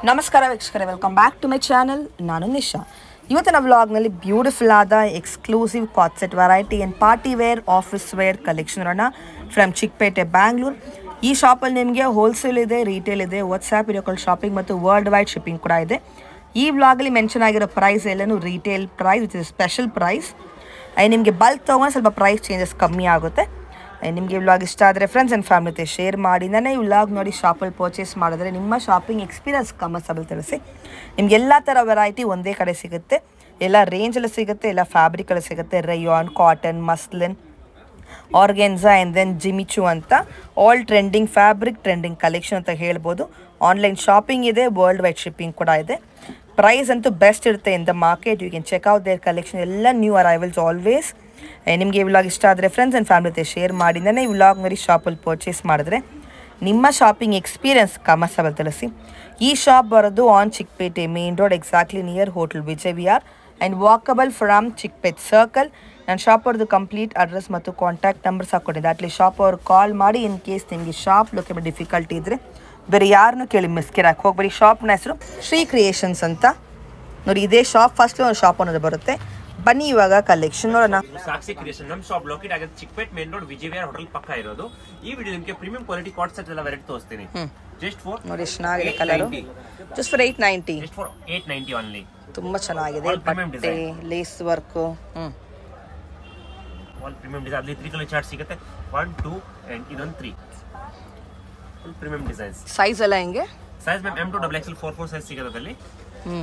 ನಮಸ್ಕಾರ ವೀಕ್ಷಕರೇ welcome back to my channel ನಾನು ನಿಶಾ ಇವತ್ತಿನ ವ್ಲಾಗ್ನಲ್ಲಿ ಬ್ಯೂಟಿಫುಲ್ ಆದ exclusive cord set variety and party wear office wear collection ಅನ್ನ ಫ್ರಮ್ ಚಿಕ್ಕಪೇಟೆ ಬ್ಯಾಂಗ್ಳೂರ್ ಈ ಶಾಪಲ್ಲಿ ನಿಮಗೆ ಹೋಲ್ಸೇಲ್ ಇದೆ ರೀಟೇಲ್ ಇದೆ ವಾಟ್ಸ್ಆ್ಯಪ್ ವಿಡಿಯೋ ಕಾಲ್ ಶಾಪಿಂಗ್ ಮತ್ತು ವರ್ಲ್ಡ್ ವೈಡ್ ಶಿಪ್ಪಿಂಗ್ ಕೂಡ ಇದೆ ಈ ವ್ಲಾಗಲ್ಲಿ ಮೆನ್ಷನ್ ಆಗಿರೋ ಪ್ರೈಸ್ ಎಲ್ಲನೂ retail price which is special price ನಿಮಗೆ ಬಲ್ಕ್ ತೊಗೊಂಡು ಸ್ವಲ್ಪ ಪ್ರೈಸ್ ಚೇಂಜಸ್ ಕಮ್ಮಿ ಆಗುತ್ತೆ ನಿಮಗೆ ವ್ಲಾಗ್ ಇಷ್ಟ ಆದರೆ ಫ್ರೆಂಡ್ಸ್ ಆ್ಯಂಡ್ ಫ್ಯಾಮಿಲಿ ಜೊತೆ ಶೇರ್ ಮಾಡಿ ನನ್ನ ಈ ವ್ಲಾಗ್ ನೋಡಿ ಶಾಪಲ್ಲಿ ಪರ್ಚೇಸ್ ಮಾಡಿದ್ರೆ ನಿಮ್ಮ ಶಾಪಿಂಗ್ ಎಕ್ಸ್ಪೀರಿಯನ್ಸ್ ಕಮರ್ಸಬಲ್ ತಿಳಿಸಿ ನಿಮ್ಗೆ ಎಲ್ಲ ಥರ ವೆರೈಟಿ ಒಂದೇ ಕಡೆ ಸಿಗುತ್ತೆ ಎಲ್ಲ ರೇಂಜಲ್ಲಿ ಸಿಗುತ್ತೆ ಎಲ್ಲ ಫ್ಯಾಬ್ರಿಕಲ್ಲಿ ಸಿಗುತ್ತೆ rayon cotton muslin organza and then Jimmy Choo ಅಂತ all trending fabric trending collection ಅಂತ ಹೇಳ್ಬೋದು ಆನ್ಲೈನ್ ಶಾಪಿಂಗ್ ಇದೆ ವರ್ಲ್ಡ್ ವೈಡ್ ಶಿಪ್ಪಿಂಗ್ ಕೂಡ ಇದೆ ಪ್ರೈಸ್ ಅಂತೂ ಬೆಸ್ಟ್ ಇರುತ್ತೆ in the market you can check out their collection ಎಲ್ಲ ನ್ಯೂ ಅರೈವಲ್ಸ್ ಆಲ್ವೇಸ್ ನಿಮಗೆ ಈ ವ್ಲಾಗ್ ಇಷ್ಟ ಆದರೆ ಫ್ರೆಂಡ್ಸ್ ಆ್ಯಂಡ್ ಫ್ಯಾಮಿಲಿ ಜೊತೆ ಶೇರ್ ಮಾಡಿ ನಾನು ಈ ವ್ಲಾಗ್ ಮರಿ ಶಾಪಲ್ಲಿ ಪರ್ಚೇಸ್ ಮಾಡಿದ್ರೆ ನಿಮ್ಮ ಶಾಪಿಂಗ್ ಎಕ್ಸ್ಪೀರಿಯನ್ಸ್ ಕಮರ್ಸಬಲ್ ತಿಳಿಸಿ ಈ ಶಾಪ್ ಬರೋದು on Chickpet main road exactly near hotel Vijay Vihar and walkable from Chickpet circle ನಾನು ಶಾಪ್ ಅವ್ರದ್ದು ಕಂಪ್ಲೀಟ್ ಅಡ್ರೆಸ್ ಮತ್ತು ಕಾಂಟ್ಯಾಕ್ಟ್ ನಂಬರ್ಸ್ ಹಾಕ್ಕೊಂಡಿದ್ದೆ ಅಟ್ಲಿ ಶಾಪ್ ಅವ್ರು ಕಾಲ್ ಮಾಡಿ ಇನ್ ಕೇಸ್ ನಿಮಗೆ ಶಾಪ್ ಲೊಕೇಬಲ್ ಡಿಫಿಕಲ್ಟಿ ಇದ್ದರೆ ಬೇರೆ ಯಾರನ್ನೂ ಕೇಳಿ ಮಿಸ್ಕಿರಾಕ್ ಹೋಗ್ಬೇಡಿ ಶಾಪ್ನ ಹೆಸರು ಶ್ರೀ ಕ್ರಿಯೇಷನ್ಸ್ ಅಂತ ನೋಡಿ ಇದೇ ಶಾಪ್ ಫಸ್ಟ್ ಒಂದು ಶಾಪ್ ಅನ್ನೋದು ಬರುತ್ತೆ ಬನ್ನಿ ಇವಾಗ ಕಲೆಕ್ಷನ್ ನೋಡೋಣ ಸಾಕ್ಷಿ ಕ್ರಿಯೇಷನ್ ನಮ್ ಶಾಪ್ ಲೊಕೇಟ್ ಆಗಿದೆ Chickpet main road Vijay Vihar hotel ಪಕ್ಕ ಇರೋದು ಈ ವಿಡಿಯೋ ನಿಮಗೆ ಪ್ರೀಮಿಯಂ ಕ್ವಾಲಿಟಿ ಕಾಟ್ ಸೆಟ್ ಎಲ್ಲ ವೆರೈಟಿ ತೋರಿಸ್ತೀನಿ ಜಸ್ಟ್ ಫಾರ್ ನೋಡಿ ಎಷ್ಟು ಚೆನ್ನಾಗಿದೆ colour just for eight ninety just for eight ninety only ತುಂಬ ಚೆನ್ನಾಗಿದೆ All premium ಬಟ್ಟೆ ಲೇಸ್ ವರ್ಕು ಹ್ಞೂ ಆಲ್ ಪ್ರೀಮಿಯಂ ಡಿಸೈನ್ ಅಲ್ಲಿ ತ್ರೀ ಕಲರ್ ಚಾರ್ಟ್ ಸಿಗುತ್ತೆ ಒನ್ ಟೂ ಅಂಡ್ ಇದೊಂದು three full premium designs size ಎಲ್ಲ ಹೆಂಗೆ size ma'am M to double XL four four size ಸಿಗುತ್ತೆ ಅಲ್ಲಿ ಹ್ಞೂ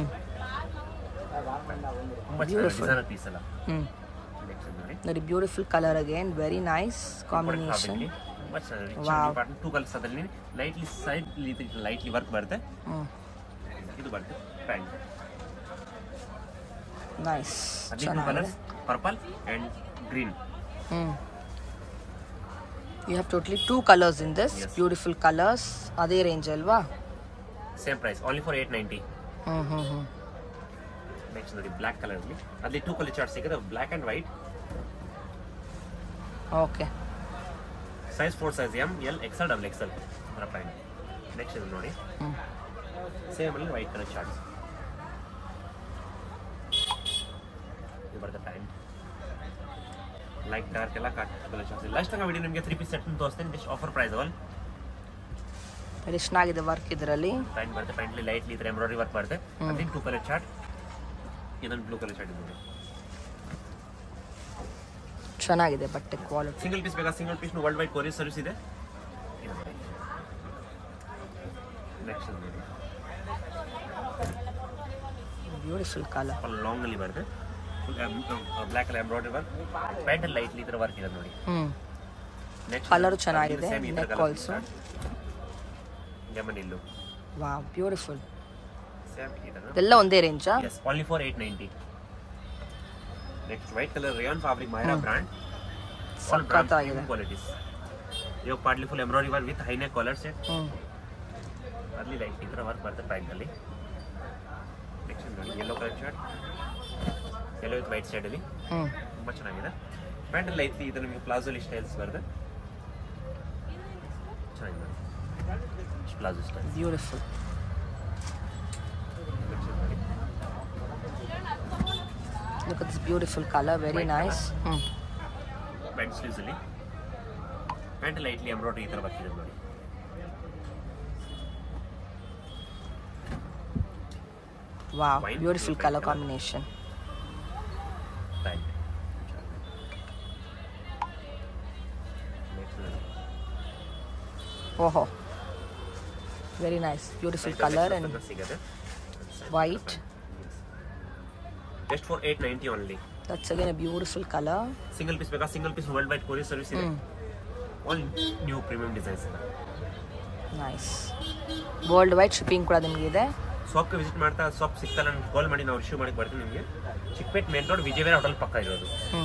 ತುಂಬಾ ಚೆನ್ನಾಗಿ ಡಿಸೈನ್ ಪೀಸ್ ಎಲ್ಲ ಹ್ಞೂ Next ನೋಡಿ ನೋಡಿ beautiful colour again very nice combination ತುಂಬಾ ಚೆನ್ನಾಗಿ Wow. ಟೂ ಕಲರ್ಸ್ ಅದ್ರಲ್ಲಿ ಲೈಟ್ಲಿ ಸೈಡ್ ಲೈಟ್ಲಿ ವರ್ಕ್ ಬರುತ್ತೆ ಹ್ಞೂ ಇದು ಬರುತ್ತೆ ಪ್ಯಾಂಟ್ ನೈಸ್ ಅದೇ ಟೂ ಚೆನ್ನಾಗಿದೆ ಕಲರ್ಸ್ ಪರ್ಪಲ್ ಅಂಡ್ ಗ್ರೀನ್ ಹ್ಞೂ you have totally two colours in this Yes. Beautiful colours ಅದೇ ರೇಂಜ್ ಅಲ್ವಾ same price only for eight ninety ಹ್ಞೂ ಹ್ಞೂ ಹ್ಞೂ ನೆಕ್ಸ್ಟ್ ನೋಡಿ ಬ್ಲ್ಯಾಕ್ ಕಲರ್ ಅಲ್ಲಿ ಅಲ್ಲಿ ಟೂ ಕಲರ್ ಚಾರ್ಟ್ ಸಿಗುತ್ತೆ black and white okay size four size M L XL double XL ಅದರ ಪ್ಯಾಂಟ್ ನೆಕ್ಸ್ಟ್ ಇದು ನೋಡಿ ಹ್ಞೂ ಸೇಮ್ ಅಲ್ಲಿ ವೈಟ್ ಕಲರ್ ಚಾರ್ಟ್ಸ್ ಇದು ಬರುತ್ತೆ ಪ್ಯಾಂಟ್ ಲೈಟ್ ಡಾರ್ಕ್ ಎಲ್ಲ ಕಾಟ್ ಕಲರ್ ಚಾರ್ಟ್ಸ್ ಲಾಸ್ಟ್ ತನಕ ವಿಡಿಯೋ ನಿಮಗೆ ತ್ರೀ ಪೀಸ್ ಸೆಟ್ ತೋರಿಸ್ತೇನೆ ಜಸ್ಟ್ ಆಫರ್ ಪ್ರೈಸ್ ಅವಲ್ ವೆರಿ ಚೆನ್ನಾಗಿದೆ ವರ್ಕ್ ಇದರಲ್ಲಿ ಪ್ಯಾಂಟ್ ಬರುತ್ತೆ ಪ್ಯಾಂಟ್ಲಿ ಲೈಟ್ಲಿ ಇದ್ರೆ ಎಂಬ್ರಾಯ್ಡ್ರಿ ವರ್ಕ್ ಬರುತ್ತೆ ಅದೇನು ಟೂ ಕಲರ್ ಚಾರ್ಟ್ ಇದೊಂದು ಬ್ಲೂ ಕಲರ್ ಚಾರ್ಟ್ ಇದೆ ನೋಡಿ ಚೆನ್ನಾಗಿದೆ ಬಟ್ಟೆ ಕ್ವಾಲಿಟಿ ಸಿಂಗಲ್ ಪೀಸ್ ಬೇಕಾ single piece world wide courier service ಇದೆ ನೆಕ್ಸ್ಟ್ ನೋಡಿ ಬ್ಯೂಟಿಫುಲ್ ಕಲರ್ ಸ್ವಲ್ಪ ಲಾಂಗ್ ಅಲ್ಲಿ ಬರುತ್ತೆ black colour embroidery work pant ಅಲ್ಲಿ ಲೈಟ್ಲಿ ಇದ್ರ ವರ್ಕ್ ಇದೆ ನೋಡಿ ಹ್ಞೂ ನೆಕ್ಸ್ಟ್ Colour ಚೆನ್ನಾಗಿದೆ, neck also. ಲೆಮನ್ ಇಲ್ಲು ವಾ ಬ್ಯೂಟಿಫುಲ್ ಸೇಮ್ ಇದನ್ನು ಇದೆಲ್ಲ ಒಂದೇ ರೇಂಜಾ yes only for eight ninety next white colour rayon fabric Myra brand all brand ಸಖತ್ತಾಗಿದೆ ಕ್ವಾಲಿಟೀಸ್ ಇವಾಗ partly full embroidery work with high neck collar set ಹ್ಞೂ ಅಲ್ಲಿ ಲೈಟ್ ಈ ಥರ ವರ್ಕ್ ಬರುತ್ತೆ ಪ್ಯಾಂಟಲ್ಲಿ ನೆಕ್ಸ್ಟ್ ನೋಡಿ yellow colour shirt yellow with white ಸೈಡಲ್ಲಿ ಹ್ಞೂ ತುಂಬ ಚೆನ್ನಾಗಿದೆ ಪ್ಯಾಂಟಲ್ಲಿ ಲೈಟ್ಲಿ ಇದು ನಿಮಗೆ ಪ್ಲಾಜೋಲಿ ಸ್ಟೈಲ್ಸ್ ಬರುತ್ತೆ ಚೆನ್ನಾಗಿದೆ ಪ್ಲಾಜೋ ಸ್ಟೈಲ್ ಬ್ಯೂಟಿಫುಲ್ ನೋಡಿ look this beautiful colour very White nice ಹ್ಞೂ ಪ್ಯಾಂಟ್ ಸ್ಲೀವ್ಸಲ್ಲಿ ಪ್ಯಾಂಟ್ ಲೈಟ್ಲಿ ಎಂಬ್ರಾಯ್ಡ್ರಿ ಈ ಥರ ಬರ್ತಿದೆ ನೋಡಿ wow Wine beautiful blue colour colour. Combination pant next ಓಹೋ very nice beautiful colour and ಸಿಗುತ್ತೆ white just for eight ninety only that's again a beautiful colour single piece ಬೇಕಾ single piece world wide courier service ಇದೆ ಹ್ಞೂ all new premium designs ಇದೆ nice world wide shipping ಕೂಡ ನಿಮಗೆ ಇದೆ ಶಾಪ್ಗೆ visit ಮಾಡ್ತಾ ಶಾಪ್ ಸಿಗ್ತಲ್ಲ ನಾನು ಕಾಲ್ ಮಾಡಿ ನಾವು ರಿಶ್ಯೂ ಮಾಡಿ ಬರ್ತೀನಿ ನಿಮಗೆ ಚಿಕ್ಕಪೇಟ್ ಮೇನ್ ರೋಡ್ ವಿಜಯವೇರ ಹೋಟೆಲ್ ಪಕ್ಕ ಇರೋದು ಹ್ಞೂ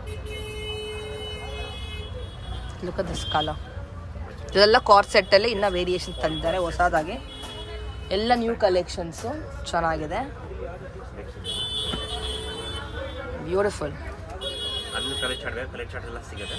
ಲುಕ್ ಅಟ್ ದಿಸ್ ಕಲರ್ ಇದೆಲ್ಲ ಕಾರ್ ಸೆಟ್ಟಲ್ಲಿ ಇನ್ನೂ ವೇರಿಯೇಷನ್ ತಂದಿದ್ದಾರೆ ಹೊಸದಾಗಿ ಎಲ್ಲ ನ್ಯೂ ಕಲೆಕ್ಷನ್ಸು ಚೆನ್ನಾಗಿದೆ ಬ್ಯೂಟಿಫುಲ್ ಅಲ್ಲಿ ಕಲೆ ಚಾಟ್ ಬೇಕು ಕಲೆ ಚಾಟ್ ಎಲ್ಲ ಸಿಗುತ್ತೆ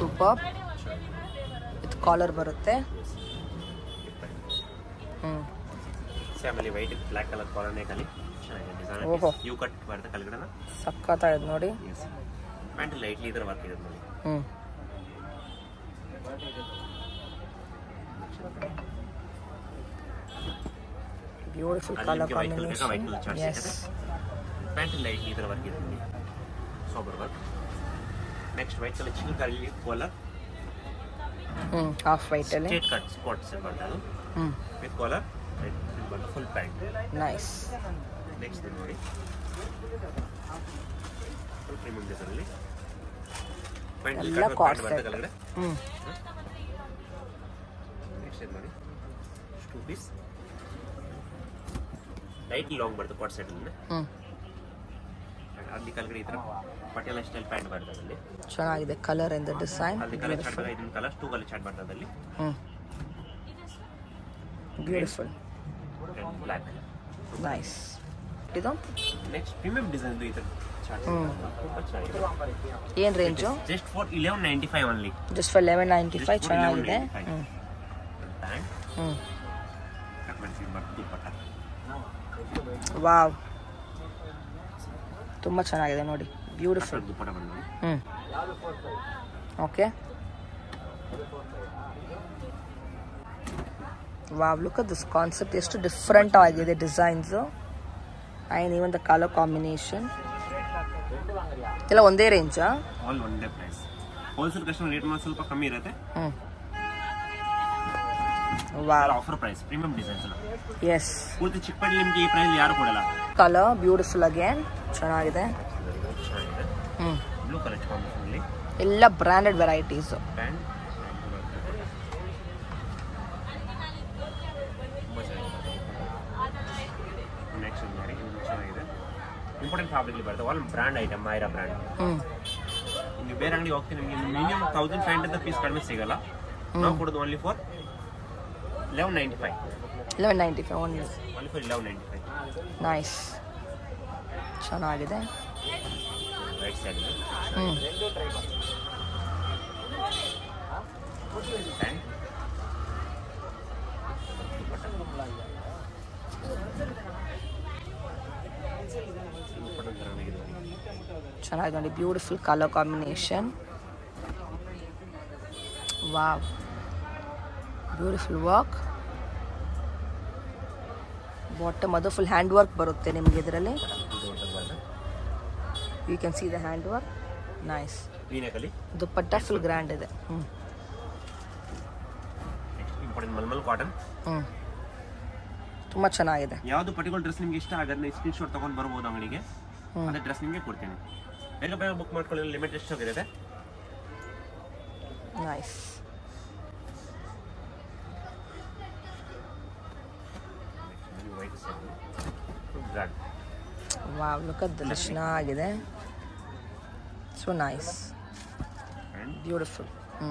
ಸೂಪರ್ ವಿತ್ ಕಾಲರ್ ಬರುತ್ತೆ ಹ್ಞೂ ಆಮೇಲೆ ವೈಟ್ ಬ್ಲ್ಯಾಕ್ ಕಲರ್ ಕಾಲರ್ ನೆಕಲ್ಲಿ ಚೆನ್ನಾಗಿದೆ ಓಹೋ. ಡಿಸೈನ್ ಯು ಕಟ್ ಬರುತ್ತೆ ಕೆಳಗಡೆ ಸಖತ್ತಾಗಿದೆ ನೋಡಿ ಎಸ್ ಪ್ಯಾಂಟ್ ಲೈಟ್ಲಿ ಇದ್ರ ವರ್ಕ್ ಇದೆ ನೋಡಿ ಹ್ಞೂ ಬ್ಯೂಟಿಫುಲ್ ಅದು ಕಲರ್ ನಿಮ್ಗೆ white colour ಬೇಕಾ? white combination colour charts yes pant lightly ಇದ್ರ ವರ್ಕ್ ಇದೆ ನೋಡಿ sober work next white colour ಚಿಕ್ಕ ಕಲ್ಲಿ ಕಾಲರ್ ಹ್ಞೂ ಹಾಫ್ ವೈಟಲ್ಲಿ ಸ್ಟ್ರೇಟ್ ಕಟ್ ಸ್ಪಾಟ್ಸ್ ಬರ್ತದೆ ಅದು ಹ್ಞೂ with collar full pant nice next ನೋಡಿ ಫುಲ್ ಪ್ರೀಮಿಯಂ ಡಿಸೈನಲ್ಲಿ ಎಲ್ಲ quad set. ಕೆಳಗಡೆ ಹ್ಞೂ ನೆಕ್ಸ್ಟ್ ಇದು ನೋಡಿ ಟೂ ಪೀಸ್ ಲೈಟ್ ಲಾಂಗ್ ಬರ್ತದೆ ಕ್ವಾಡ್ ಸೆಟ್ ಹ್ಞೂ ಅಲ್ಲಿ ಕೆಳಗಡೆ ಈ ಥರ ಪಟೇಲ ಸ್ಟೈಲ್ ಪ್ಯಾಂಟ್ ಬರ್ತದೆ ಅಲ್ಲಿ ಚೆನ್ನಾಗಿದೆ ಕಲರ್ ಇಂದ ಡಿಸೈನ್ ಅಲ್ಲಿ ಕಲರ್ ಚಾಟ್ ಬರ್ತದೆ ಇದನ್ನ ಕಲರ್ ಟೂ ಕಲರ್ ಚಾಟ್ ಬರ್ತದೆ ಅಲ್ಲಿ ಹ್ಞೂ ಬ್ಯೂಟಿಫುಲ್ ಬ್ಲ್ಯಾಕ್ ನೈಸ್ ಇದು ನೆಕ್ಸ್ಟ್ ಪ್ರೀಮಿಯಂ ಡಿಸೈನ್ ಈ ಥರ ಚಾರ್ಟ್ ಹ್ಮ್. ತುಂಬ ಚೆನ್ನಾಗಿದೆ ಏನು range just for eleven ninety five only just for eleven ninety five Just for ಚೆನ್ನಾಗಿದೆ 11.95. ಹ್ಞೂ ಪ್ಯಾಂಟ್ ಹ್ಞೂ ಕಟ್ ಮಾಡಿಸಿ ಮತ್ತು ದುಪ್ಪಟ್ಟ ವಾವ್ ತುಂಬ ಚೆನ್ನಾಗಿದೆ ನೋಡಿ ಬ್ಯೂಟಿಫುಲ್ ಕಟ್ ದುಪ್ಪಟ್ಟ ಬಂದು ನೋಡಿ ಹ್ಞೂ okay wow look at this concept ಎಷ್ಟು ಡಿಫ್ರೆಂಟ್ ಆಗಿದೆ designs and even the colour combination ಎಲ್ಲ ಒಂದೇ ರೇಂಜಾ ಆಲ್ ಒಂದೇ ಪ್ರೈಸ್ ಹೋಲ್ಸೇಲ್ ಕಸ್ಟಮರ್ ರೇಟ್ ಮಾಡಿ ಸ್ವಲ್ಪ ಕಮ್ಮಿ ಇರುತ್ತೆ ಹ್ಞೂ wow offer price premium designs yes ಪೂರ್ತಿ ಚಿಕ್ಕಪಳ್ಳಿ ನಿಮ್ಗೆ ಈ ಪ್ರೈಸ್ ಯಾರು ಕೊಡಲ್ಲ ಕಲರ್ ಬ್ಯೂಟಿಫುಲ್ ಅಗೇನ್ ಚೆನ್ನಾಗಿದೆ ಚೆನ್ನಾಗಿದೆ ಹ್ಞೂ ಬ್ಲೂ ಕಲರ್ ಕಾಂಬಿನೇಷನಲ್ಲಿ ಎಲ್ಲ ಬ್ರ್ಯಾಂಡೆಡ್ ವೆರೈಟೀಸು ಪ್ಯಾಂಟ್ ತುಂಬ ಚೆನ್ನಾಗಿದೆ ನೆಕ್ಸ್ಟ್ ನೋಡಿ ಇದು ಚೆನ್ನಾಗಿದೆ ಇಂಪಾರ್ಟೆಂಟ್ ಫ್ಯಾಬ್ರಿಕ್ ಬರುತ್ತೆ all brand item Myra brand ಹ್ಞೂ ನೀವು ಬೇರೆ ಅಂಗಡಿ ಹೋಗ್ತೀನಿ ನಿಮಗೆ minimum thousand five hundred piece ಕಡಿಮೆ ಸಿಗಲ್ಲ ನಾವು ಕೊಡೋದು only for eleven ninety five eleven ninety five one only for eleven ninety five nice ಚೆನ್ನಾಗಿದೆ ರೈಟ್ ಸೈಡ್ ಹ್ಞೂ ಪ್ಯಾಂಟ್ ಚೆನ್ನಾಗಿದೆ ನೋಡಿ beautiful colour combination wow beautiful work bottom ಅದು ಫುಲ್ ಹ್ಯಾಂಡ್ ವರ್ಕ್ ಬರುತ್ತೆ ನಿಮಗೆ ಇದರಲ್ಲಿ you can see the hand work nice ವೀನೆಕಲ್ಲಿ dupatta full grand ಇದೆ ಹ್ಞೂ ನೆಕ್ಸ್ಟ್ ಇಂಪಾರ್ಟೆಂಟ್ ಮಲ್ಮಲ್ ಕಾಟನ್ ಹ್ಞೂ ತುಂಬ ಚೆನ್ನಾಗಿದೆ ಯಾವುದು ಪರ್ಟಿಕ್ಯುಲರ್ ಡ್ರೆಸ್ ನಿಮ್ಗೆ ಇಷ್ಟ ಆಗೋದನ್ನ ಸ್ಕ್ರೀನ್ ಶಾಟ್ ತಗೊಂಡು ಬರ್ಬೋದು ಅಂಗಡಿಗೆ ಹ್ಮ್. ಅದೇ ಡ್ರೆಸ್ ನಿಮಗೆ ಕೊಡ್ತೀನಿ ಬೇಗ ಬೇಗ ಬುಕ್ ಮಾಡ್ಕೊಳ್ಳಿ ಲಿಮಿಟ್ ಎಷ್ಟು ಹೋಗಿರುತ್ತೆ nice white brand wow look ಅದೆಲ್ಲ ಚೆನ್ನಾಗಿದೆ ಸೊ ನೈಸ್ ಆ್ಯಂಡ್ ಬ್ಯೂಟಿಫುಲ್ ಹ್ಞೂ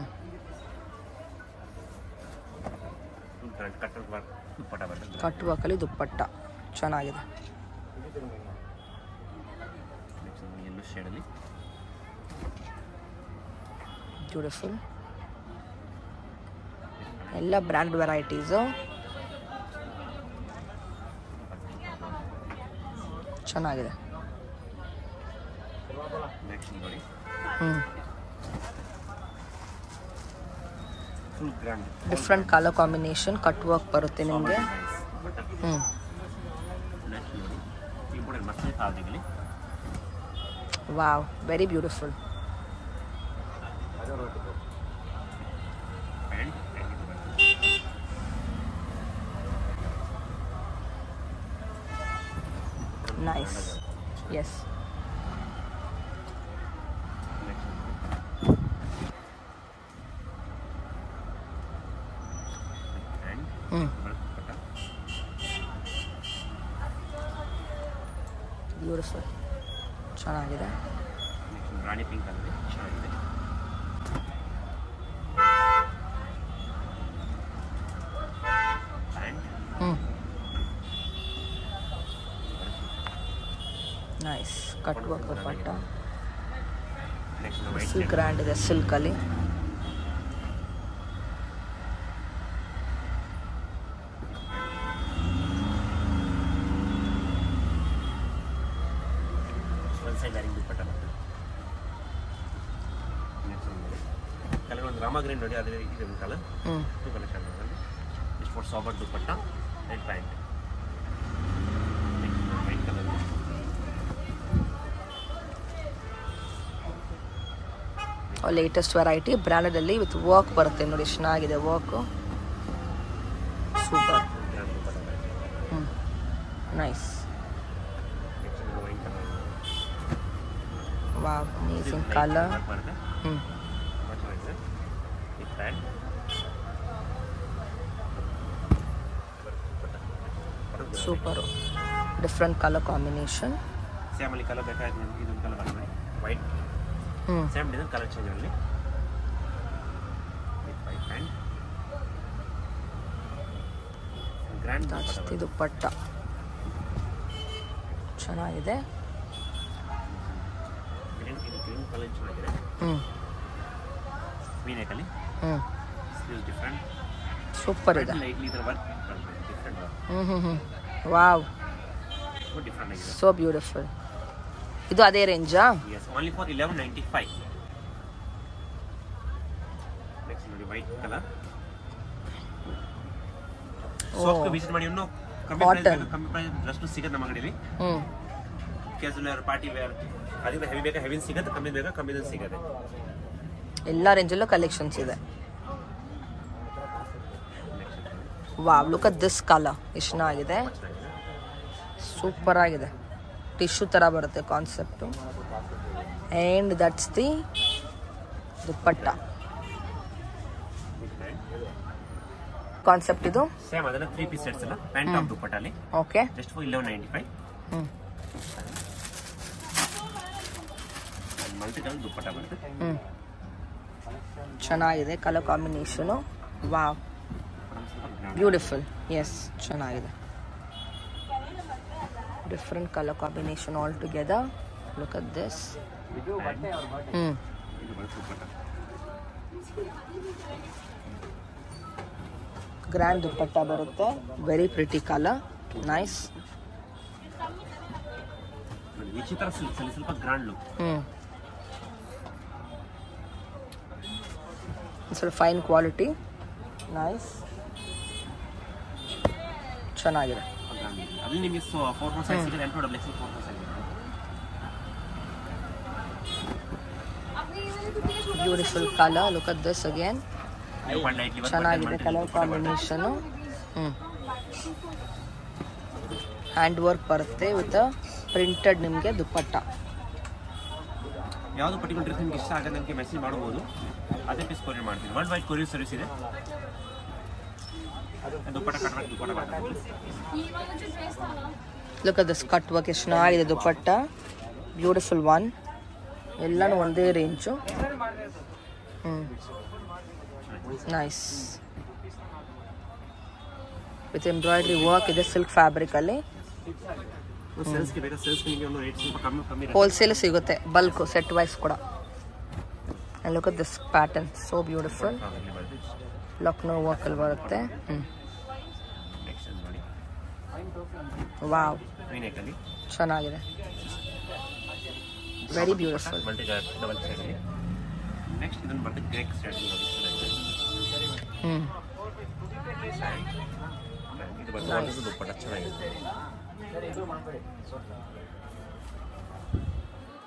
full brand cutter work dupatta ಬರ್ತದೆ ಕಟ್ ವರ್ಕಲ್ಲಿ ದುಪ್ಪಟ್ಟ ಚೆನ್ನಾಗಿದೆ ನೆಕ್ಸ್ಟ್ ಎಲ್ಲೋ ಶೇಡಲ್ಲಿ ಬ್ಯೂಟಿಫುಲ್ ಎಲ್ಲ ಬ್ರ್ಯಾಂಡ್ ವೆರೈಟೀಸು ಚೆನ್ನಾಗಿದೆ ನೆಕ್ಸ್ಟ್ ನೋಡಿ ಹ್ಞೂ full grand different colour combination cut work ಬರುತ್ತೆ ನಿಮಗೆ ಹ್ಞೂ ನೆಕ್ಸ್ಟ್ ನೋಡಿ ಇಂಪಾರ್ಟೆಂಟ್ ಮಸ್ತ್ ಫ್ಯಾಬ್ರಿಕಲ್ಲಿ wow very beautiful pant nice yes and ಹ್ಞೂ ದುಪ್ಪಟ್ಟ ಬ್ಯೂಟಿಫುಲ್ ಚೆನ್ನಾಗಿದೆ ನೆಕ್ಸ್ಟ್ ರಾಣಿ ಪಿಂಕ್ ಅಲ್ಲಿ ಚೆನ್ನಾಗಿದೆ ಪ್ಯಾಂಟ್ ಹ್ಞೂ nice cut work dupatta next white full grand ಇದೆ ಸಿಲ್ಕಲ್ಲಿ ಸೈಡ್ ವ್ಯಾರಿಂಗ್ ದುಪ್ಪಟ್ಟ ಬರ್ತದೆ ಕಲರ್ ಒಂದು ರಾಮ ಗ್ರೀನ್ ನೋಡಿ ಅದೇ ಇದೆ ಒಂದು ಕಲರ್ ಹ್ಞೂ ಟೂ ಕಲೆಕ್ಷನ್ ಇಷ್ಟು for sober dupatta and pant white colour latest variety ಬ್ರ್ಯಾಂಡಲ್ಲಿ ವಿತ್ ವರ್ಕ್ ಬರುತ್ತೆ ನೋಡಿ ಎಷ್ಟು ಚೆನ್ನಾಗಿದೆ ವರ್ಕು ಸೂಪರ್ ಹ್ಞೂ nice white colour wow amazing colour ಬರುತ್ತೆ ಹ್ಞೂ ತುಂಬ ಚೆನ್ನಾಗಿದೆ with pant super different colour combination same ಅಲ್ಲಿ ಕಲರ್ ಬೇಕಾಯ್ತು ನನಗೆ ಇದೊಂದು ಕಲರ್ ಬರ್ತದೆ ವೈಟ್ ಹ್ಞೂ ಸೇಮ್ ಡಿಸೈನ್ ಕಲರ್ ಚೇಂಜ್ ಅಲ್ಲಿ ವಿತ್ ವೈಟ್ ಪ್ಯಾಂಟ್ ಗ್ರ್ಯಾಂಡ್ ಜಾಸ್ತಿ ದುಪ್ಪಟ್ಟ ಚೆನ್ನಾಗಿದೆ ಗ್ರೀನ್ ಇದು ಗ್ರೀನ್ ಕಲರ್ ಚೆನ್ನಾಗಿದೆ ಹ್ಞೂ ಮೀನೇಕಲ್ಲಿ ಹ್ಞೂ ಸ್ಲೀವ್ಸ್ ಡಿಫ್ರೆಂಟ್ ಸೂಪರ್ ಇದೆ ಲೈಟ್ಲಿ ಇದರ ವರ್ಕ್ ಡಿಫ್ರೆಂಟ್ ವರ್ಕ್ ಹ್ಞೂ ಹ್ಞೂ ಹ್ಞೂ ವಾವ್ ತುಂಬ ಡಿಫ್ರೆಂಟ್ ಆಗಿದೆ ಸೋ ಬ್ಯೂಟಿಫುಲ್ ಇದು ಅದೇ ರೇಂಜಾ yes only for eleven ninety five next ನೋಡಿ ವೈಟ್ ಕಲರ್ ಸಾಫ್ಟ್ ವಿಸಿಟ್ ಮಾಡಿ ಇನ್ನೂ ಕಮ್ಮಿ Cotton. ಪ್ರೈಸ್ ಕಮ್ಮಿ ಪ್ರೈಸ್ ಡ್ರೆಸ್ ಸಿಗುತ್ತೆ ನಮ್ಮ ಅಂಗಡಿಯಲ್ಲಿ ಹ್ಞೂ ಕ್ಯಾಸುವಲ್ ವೇರ್ ಪಾರ್ಟಿ ವೇರ್ ಅದರಿಂದ ಹೆವಿ ಬೇಕಾ ಹೆವಿ ಸಿಗುತ್ತೆ ಕಮ್ಮಿ ಬೇಕಾ ಕಮ್ಮಿ ಸಿಗುತ್ತೆ ಎಲ್ಲ ರೇಂಜಲ್ಲೂ ಕಲೆಕ್ಷನ್ಸ್ ಇದೆ wow look at this colour ಎಷ್ಟು ಚೆನ್ನಾಗಿದೆ ಸೂಪರ್ ಆಗಿದೆ ಟಿಶ್ಯೂ ಥರ ಬರುತ್ತೆ concept and that's the dupatta concept ಇದು ಸೇಮ್ ಅದನ್ನ ತ್ರೀ ಪೀಸ್ ಸೆಟ್ಸ್ ಅಲ್ಲ ಪ್ಯಾಂಟ್ ಟಾಪ್ ದುಪ್ಪಟ್ಟಲ್ಲಿ okay just for eleven ninety five ಹ್ಞೂ ಮಲ್ಟಿ ಕಲರ್ ದುಪ್ಪಟ್ಟ ಬರುತ್ತೆ ಹ್ಞೂ ಚೆನ್ನಾಗಿದೆ colour combination wow beautiful yes ಚೆನ್ನಾಗಿದೆ different colour combination all together look at this ಹ್ಞೂ ಇದು ಬರುತ್ತೆ ದುಪ್ಪಟ್ಟ ಗ್ರ್ಯಾಂಡ್ ದುಪ್ಪಟ್ಟ ಬರುತ್ತೆ ವೆರಿ ಪ್ರಿಟಿ ಕಲರ್ ನೈಸ್ ನೋಡಿ, ಈ ಚಿತ್ರ ಸಿಲ್ಕ್ ಅಲ್ಲಿ ಸ್ವಲ್ಪ ಗ್ರಾಂಡ್ ಲುಕ್ ಹ್ಞೂ ಸ್ವಲ್ಪ ಫೈನ್ ಕ್ವಾಲಿಟಿ ನೈಸ್ ಚೆನ್ನಾಗಿದೆ ಅಲ್ಲಿ ನಿಮಗೆ ಫೋರ್ ಫೋರ್ ಸೈಜ್ ಸಿಗುತ್ತೆ ಎಂಟು double X four four size beautiful colour look at this again ನೀವು ಪಾಯಿಂಟ್ ಲೈಟ್ಲಿ ಚೆನ್ನಾಗಿದೆ ಕಲರ್ ಕಾಂಬಿನೇಷನು ಹ್ಞೂ ಹ್ಯಾಂಡ್ ವರ್ಕ್ ಬರುತ್ತೆ ವಿತ್ ಪ್ರಿಂಟೆಡ್ ನಿಮಗೆ ದುಪ್ಪಟ್ಟ ಯಾವುದು ಪರ್ಟಿಕ್ಯುಲರ್ ಡ್ರೆಸ್ ನಿಮ್ಗೆ ಇಷ್ಟ ಆಗುತ್ತೆ ನನಗೆ ಮೆಸೇಜ್ ಮಾಡ್ಬೋದು ಅದೇ ಪೀಸ್ ಕೊರಿಯರ್ ಮಾಡ್ತೀನಿ ವರ್ಲ್ಡ್ ವೈಡ್ ಕೊರಿಯರ್ ಸರ್ವಿಸ್ ಇದೆ ದುಪ್ಪಟ್ಟ ಕಟ್ಬೇಕು ದುಪ್ಪಟ್ಟ ಬರ್ತದೆ look at this cut work ಎಷ್ಟು ಚೆನ್ನಾಗಿದೆ ದುಪ್ಪಟ್ಟ ಬ್ಯೂಟಿಫುಲ್ ಒನ್ ಎಲ್ಲನೂ ಒಂದೇ ರೇಂಜು ಹ್ಞೂ ನೈಸ್ ವಿತ್ ಎಂಬ್ರಾಯ್ಡ್ರಿ ವರ್ಕ್ ಇದೆ ಸಿಲ್ಕ್ ಫ್ಯಾಬ್ರಿಕಲ್ಲಿ ಸೇಲ್ಸ್ಗೆ ಬೇಕಾ ಸೇಲ್ಸ್ಗೆ ನಿಮಗೆ ಒಂದು ರೇಟ್ ಸ್ವಲ್ಪ ಕಮ್ಮಿ ಕಮ್ಮಿ ಇರುತ್ತೆ. ಹೋಲ್ಸೇಲ್ ಸಿಗುತ್ತೆ ಬಲ್ಕ್ ಸೆಟ್ ವೈಸ್ ಕೂಡ look at this pattern so beautiful ಅದರಲ್ಲಿ ಬರುತ್ತೆ ಲಕ್ನೋ ವರ್ಕಲ್ಲಿ ಬರುತ್ತೆ ಹ್ಞೂ ನೆಕ್ಸ್ಟ್ ನೋಡಿ ವಾವ್ ವೀನೇಕಲ್ಲಿ ಚೆನ್ನಾಗಿದೆ ವೆರಿ ಬ್ಯೂಟಿಫುಲ್ ಮಲ್ಟಿ ಡಬಲ್ ಸೈಡಲ್ಲಿ ನೆಕ್ಸ್ಟ್ ಇದನ್ನು ಬರ್ತದೆ ಗ್ರೇಕ್ ಸೈಡ್ ನೋಡಿ ಹ್ಞೂ ಇದು ಬರ್ತದೆ ದುಪ್ಪಟ್ಟ ಚೆನ್ನಾಗಿದೆ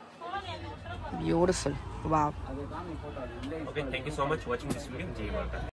beautiful wow Okay, thank you so much for watching this video. Jai Mata.